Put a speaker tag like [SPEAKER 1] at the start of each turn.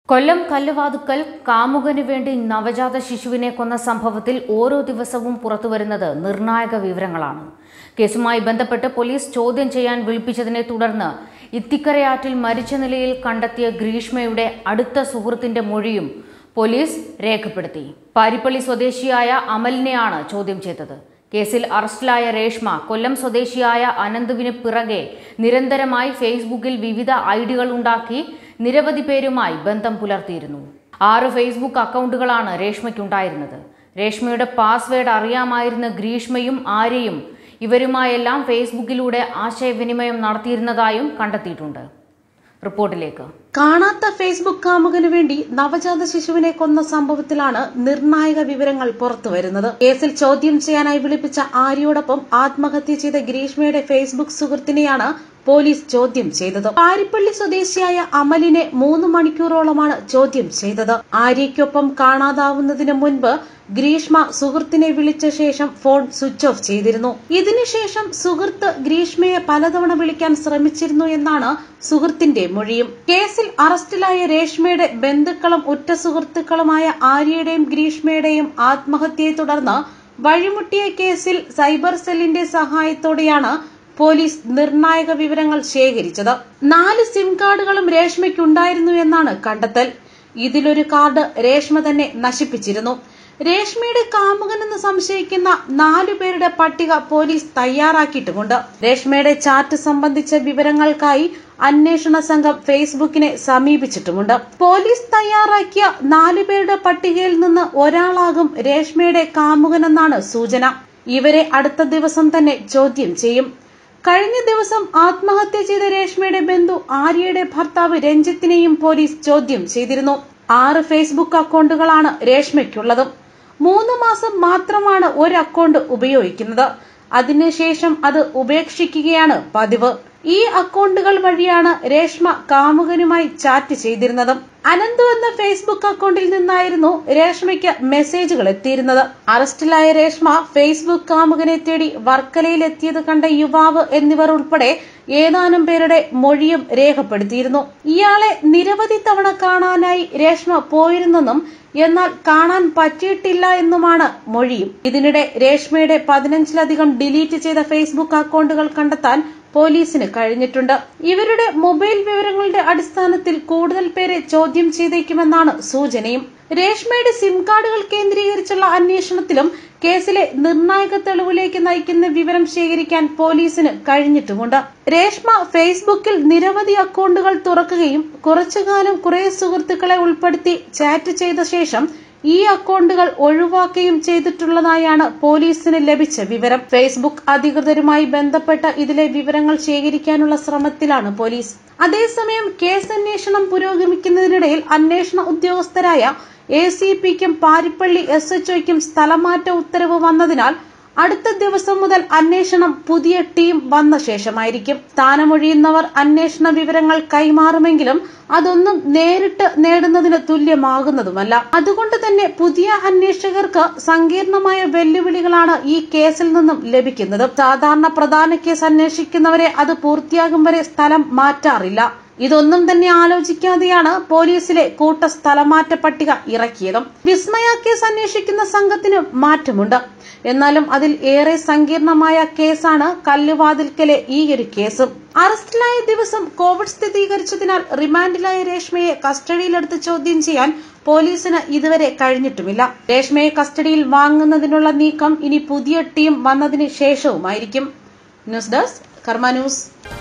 [SPEAKER 1] കൊല്ലം കല്ലുവാതുക്കൽ കാമുകന് വേണ്ടി നവജാത ശിശുവിനെ കൊന്ന സംഭവത്തിൽ ഓരോ ദിവസവും പുറത്തുവരുന്നത് നിർണായക വിവരങ്ങളാണ് കേസുമായി ബന്ധപ്പെട്ട് പോലീസ് ചോദ്യം ചെയ്യാൻ വിളിപ്പിച്ചതിനെ തുടർന്ന് ഇത്തിക്കരയാറ്റിൽ മരിച്ച നിലയിൽ കണ്ടെത്തിയ ഗ്രീഷ്മയുടെ അടുത്ത സുഹൃത്തിന്റെ മൊഴിയും പോലീസ് രേഖപ്പെടുത്തി പാരിപ്പള്ളി സ്വദേശിയായ അമലിനെയാണ് ചോദ്യം ചെയ്തത് കേസിൽ അറസ്റ്റിലായ രേഷ്മ കൊല്ലം സ്വദേശിയായ അനന്തുവിന് പിറകെ നിരന്തരമായി ഫേസ്ബുക്കിൽ വിവിധ ഐഡികൾ ഉണ്ടാക്കി നിരവധി പേരുമായി ബന്ധം പുലർത്തിയിരുന്നു ആറ് ഫേസ്ബുക്ക് അക്കൗണ്ടുകളാണ് രേഷ്മയ്ക്കുണ്ടായിരുന്നത് രേഷ്മയുടെ പാസ്വേഡ് അറിയാമായിരുന്ന ഗ്രീഷ്മയും ആര്യയും ഇവരുമായെല്ലാം ഫേസ്ബുക്കിലൂടെ ആശയവിനിമയം നടത്തിയിരുന്നതായും കണ്ടെത്തിയിട്ടുണ്ട് റിപ്പോർട്ടിലേക്ക്
[SPEAKER 2] കാണാത്ത ഫേസ്ബുക്ക് കാമുകന് വേണ്ടി നവജാത ശിശുവിനെ കൊന്ന സംഭവത്തിലാണ് നിർണായക വിവരങ്ങൾ പുറത്തുവരുന്നത് കേസിൽ ചോദ്യം ചെയ്യാനായി വിളിപ്പിച്ച ആര്യയോടൊപ്പം ആത്മഹത്യ ചെയ്ത ഗ്രീഷ്മയുടെ ഫേസ്ബുക്ക് സുഹൃത്തിനെയാണ് പോലീസ് ചോദ്യം ചെയ്തത് പാരിപ്പള്ളി സ്വദേശിയായ അമലിനെ മൂന്ന് മണിക്കൂറോളമാണ് ചോദ്യം ചെയ്തത് ആര്യയ്ക്കൊപ്പം കാണാതാവുന്നതിന് മുൻപ് ഗ്രീഷ്മ സുഹൃത്തിനെ വിളിച്ച ശേഷം ഫോൺ സ്വിച്ച് ഓഫ് ചെയ്തിരുന്നു ഇതിനുശേഷം സുഹൃത്ത് ഗ്രീഷ്മയെ പലതവണ വിളിക്കാൻ ശ്രമിച്ചിരുന്നു എന്നാണ് സുഹൃത്തിന്റെ മൊഴിയും കേസിൽ അറസ്റ്റിലായ രേഷ്മയുടെ ബന്ധുക്കളും ഉറ്റ സുഹൃത്തുക്കളുമായ ആര്യയുടെയും ഗ്രീഷ്മയുടെയും ആത്മഹത്യയെ തുടർന്ന് വഴിമുട്ടിയ കേസിൽ സൈബർ സെല്ലിന്റെ സഹായത്തോടെയാണ് പോലീസ് നിർണായക വിവരങ്ങൾ ശേഖരിച്ചത് നാല് സിം കാർഡുകളും രേഷ്മയ്ക്കുണ്ടായിരുന്നു എന്നാണ് കണ്ടെത്തൽ ഇതിലൊരു കാർഡ് രേഷ്മ തന്നെ നശിപ്പിച്ചിരുന്നു രേഷ്മയുടെ കാമുകനെന്ന് സംശയിക്കുന്ന നാലു പേരുടെ പട്ടിക പോലീസ് തയ്യാറാക്കിയിട്ടുമുണ്ട് രേഷ്മയുടെ ചാറ്റ് സംബന്ധിച്ച വിവരങ്ങൾക്കായി അന്വേഷണ സംഘം ഫേസ്ബുക്കിനെ സമീപിച്ചിട്ടുമുണ്ട് പോലീസ് തയ്യാറാക്കിയ നാലു പേരുടെ പട്ടികയിൽ നിന്ന് ഒരാളാകും രേഷ്മയുടെ കാമുകനെന്നാണ് സൂചന ഇവരെ അടുത്ത ദിവസം തന്നെ ചോദ്യം ചെയ്യും കഴിഞ്ഞ ദിവസം ആത്മഹത്യ ചെയ്ത രേഷ്മയുടെ ബന്ധു ആര്യയുടെ ഭർത്താവ് രഞ്ജിത്തിനെയും പോലീസ് ചോദ്യം ചെയ്തിരുന്നു ആറ് ഫേസ്ബുക്ക് അക്കൗണ്ടുകളാണ് രേഷ്മയ്ക്കുള്ളത് മൂന്ന് മാസം മാത്രമാണ് ഒരു അക്കൗണ്ട് ഉപയോഗിക്കുന്നത് അതിനുശേഷം അത് ഉപേക്ഷിക്കുകയാണ് പതിവ് ഈ അക്കൗണ്ടുകൾ വഴിയാണ് രേഷ്മ കാമുകനുമായി ചാറ്റ് ചെയ്തിരുന്നത് അനന്തു എന്ന ഫേസ്ബുക്ക് അക്കൗണ്ടിൽ നിന്നായിരുന്നു രേഷ്മയ്ക്ക് മെസ്സേജുകൾ എത്തിയിരുന്നത് അറസ്റ്റിലായ രേഷ്മ ഫേസ്ബുക്ക് കാമുകനെ തേടി വർക്കലയിൽ എത്തിയത് കണ്ട യുവാവ് എന്നിവർ ഉൾപ്പെടെ ഏതാനും പേരുടെ മൊഴിയും രേഖപ്പെടുത്തിയിരുന്നു ഇയാളെ നിരവധി തവണ കാണാനായി രേഷ്മ പോയിരുന്നെന്നും എന്നാൽ കാണാൻ പറ്റിയിട്ടില്ല എന്നുമാണ് മൊഴിയും ഇതിനിടെ രേഷ്മയുടെ പതിനഞ്ചിലധികം ഡിലീറ്റ് ചെയ്ത ഫേസ്ബുക്ക് അക്കൗണ്ടുകൾ കണ്ടെത്താൻ പോലീസിന് കഴിഞ്ഞിട്ടുണ്ട് ഇവരുടെ മൊബൈൽ വിവരങ്ങളുടെ അടിസ്ഥാനത്തിൽ കൂടുതൽ പേരെ ചോദ്യം ചെയ്തേക്കുമെന്നാണ് സൂചനയും രേഷ്മയുടെ സിം കാർഡുകൾ കേന്ദ്രീകരിച്ചുള്ള അന്വേഷണത്തിലും കേസിലെ നിർണായക തെളിവിലേക്ക് നയിക്കുന്ന വിവരം ശേഖരിക്കാൻ പോലീസിന് കഴിഞ്ഞിട്ടുമുണ്ട് രേഷ്മ ഫേസ്ബുക്കിൽ നിരവധി അക്കൗണ്ടുകൾ തുറക്കുകയും കുറച്ചുകാലം കുറെ സുഹൃത്തുക്കളെ ഉൾപ്പെടുത്തി ചാറ്റ് ചെയ്ത ശേഷം ഈ അക്കൗണ്ടുകൾ ഒഴിവാക്കുകയും ചെയ്തിട്ടുള്ളതായാണ് പോലീസിന് ലഭിച്ച വിവരം ഫേസ്ബുക്ക് അധികൃതരുമായി ബന്ധപ്പെട്ട ഇതിലെ വിവരങ്ങൾ ശേഖരിക്കാനുള്ള ശ്രമത്തിലാണ് പോലീസ് അതേസമയം കേസ് അന്വേഷണം പുരോഗമിക്കുന്നതിനിടയിൽ അന്വേഷണ ഉദ്യോഗസ്ഥരായ എ സി പിക്കും പാരിപ്പള്ളി എസ് എച്ച്ഒയ്ക്കും സ്ഥലമാറ്റ ഉത്തരവ് വന്നതിനാൽ അടുത്ത ദിവസം മുതൽ അന്വേഷണം പുതിയ ടീം വന്ന ശേഷമായിരിക്കും സ്ഥാനമൊഴിയുന്നവർ അന്വേഷണ വിവരങ്ങൾ കൈമാറുമെങ്കിലും അതൊന്നും നേരിട്ട് നേടുന്നതിന് തുല്യമാകുന്നതുമല്ല അതുകൊണ്ട് തന്നെ പുതിയ അന്വേഷകർക്ക് സങ്കീർണമായ വെല്ലുവിളികളാണ് ഈ കേസിൽ നിന്നും ലഭിക്കുന്നത് സാധാരണ പ്രധാന കേസ് അന്വേഷിക്കുന്നവരെ അത് പൂർത്തിയാകും വരെ സ്ഥലം മാറ്റാറില്ല ഇതൊന്നും തന്നെ ആലോചിക്കാതെയാണ് പോലീസിലെ കൂട്ട സ്ഥലമാറ്റ പട്ടിക ഇറക്കിയതും വിസ്മയ കേസ് അന്വേഷിക്കുന്ന സംഘത്തിന് മാറ്റമുണ്ട് എന്നാലും അതിൽ ഏറെ സങ്കീർണമായ കേസാണ് കല്ലുവാതിൽക്കലെ ഈ ഒരു കേസ് അറസ്റ്റിലായ ദിവസം കോവിഡ് സ്ഥിരീകരിച്ചതിനാൽ റിമാൻഡിലായ രേഷ്മയെ കസ്റ്റഡിയിലെടുത്ത് ചോദ്യം ചെയ്യാൻ പോലീസിന് ഇതുവരെ കഴിഞ്ഞിട്ടുമില്ല രേഷ്മയെ കസ്റ്റഡിയിൽ വാങ്ങുന്നതിനുള്ള നീക്കം ഇനി പുതിയ ടീം വന്നതിന് ശേഷവുമായിരിക്കും ന്യൂസ് ഡെസ്ക് കർമ്മ ന്യൂസ്